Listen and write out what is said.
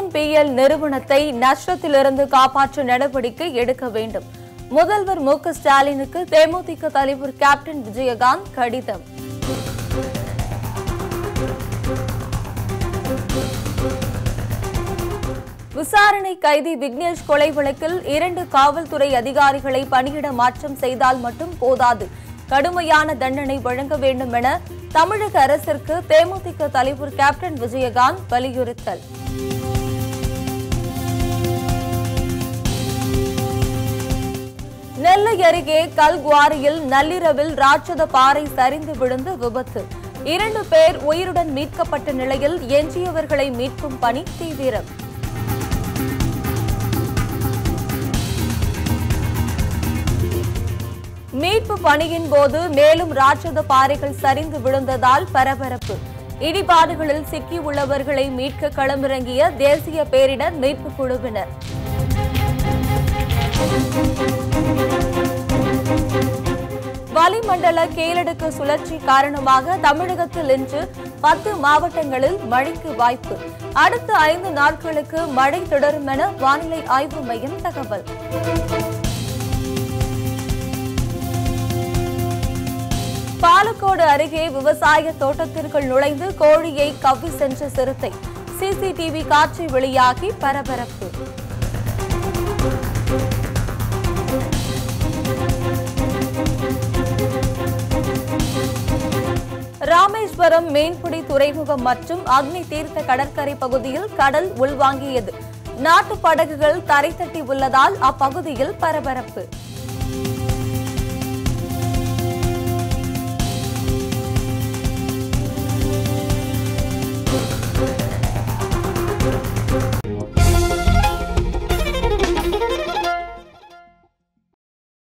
ஐஎன்பிஎல் நிறுவனத்தை நஷ்டத்திலிருந்து காப்பாற்ற நடவடிக்கை எடுக்க வேண்டும் முதல்வர் மு க ஸ்டாலினுக்கு தேமுதிக தலைவர் கேப்டன் விஜயகாந்த் கடிதம் விசாரணை கைதி விக்னேஷ் கொலை வழக்கில் இரண்டு காவல்துறை அதிகாரிகளை பணியிட மாற்றம் செய்தால் மட்டும் போதாது கடுமையான தண்டனை வழங்க வேண்டும் என தமிழக அரசிற்கு தேமுதிக தலைவர் கேப்டன் விஜயகாந்த் வலியுறுத்தல் நெல்லை அருகே கல்குவாரியில் நள்ளிரவில் ராட்சத பாறை சரிந்து விழுந்து விபத்து இரண்டு பேர் உயிருடன் மீட்கப்பட்ட நிலையில் எஞ்சியவர்களை மீட்கும் பணி தீவிரம் மீட்பு பணியின் போது மேலும் ராட்சத பாறைகள் சரிந்து விழுந்ததால் பரபரப்பு இடிபாடுகளில் சிக்கியுள்ளவர்களை மீட்க களமிறங்கிய தேசிய பேரிடர் மீட்பு குழுவினர் வளிமண்டல கீழடுக்கு சுழற்சி காரணமாக தமிழகத்தில் இன்று பத்து மாவட்டங்களில் மழைக்கு வாய்ப்பு அடுத்த ஐந்து நாட்களுக்கு மழை தொடரும் என வானிலை ஆய்வு மையம் தகவல் பாலக்கோடு அருகே விவசாய தோட்டத்திற்குள் நுழைந்து கோழியை கவ்வி சென்ற சிறுத்தை சிசிடிவி காட்சி வெளியாகி பரபரப்பு ராமேஸ்வரம் மீன்பிடி துறைமுகம் மற்றும் அக்னி தீர்த்த கடற்கரை பகுதியில் கடல் உள்வாங்கியது நாட்டு படகுகள் தரை தட்டி உள்ளதால் அப்பகுதியில் பரபரப்பு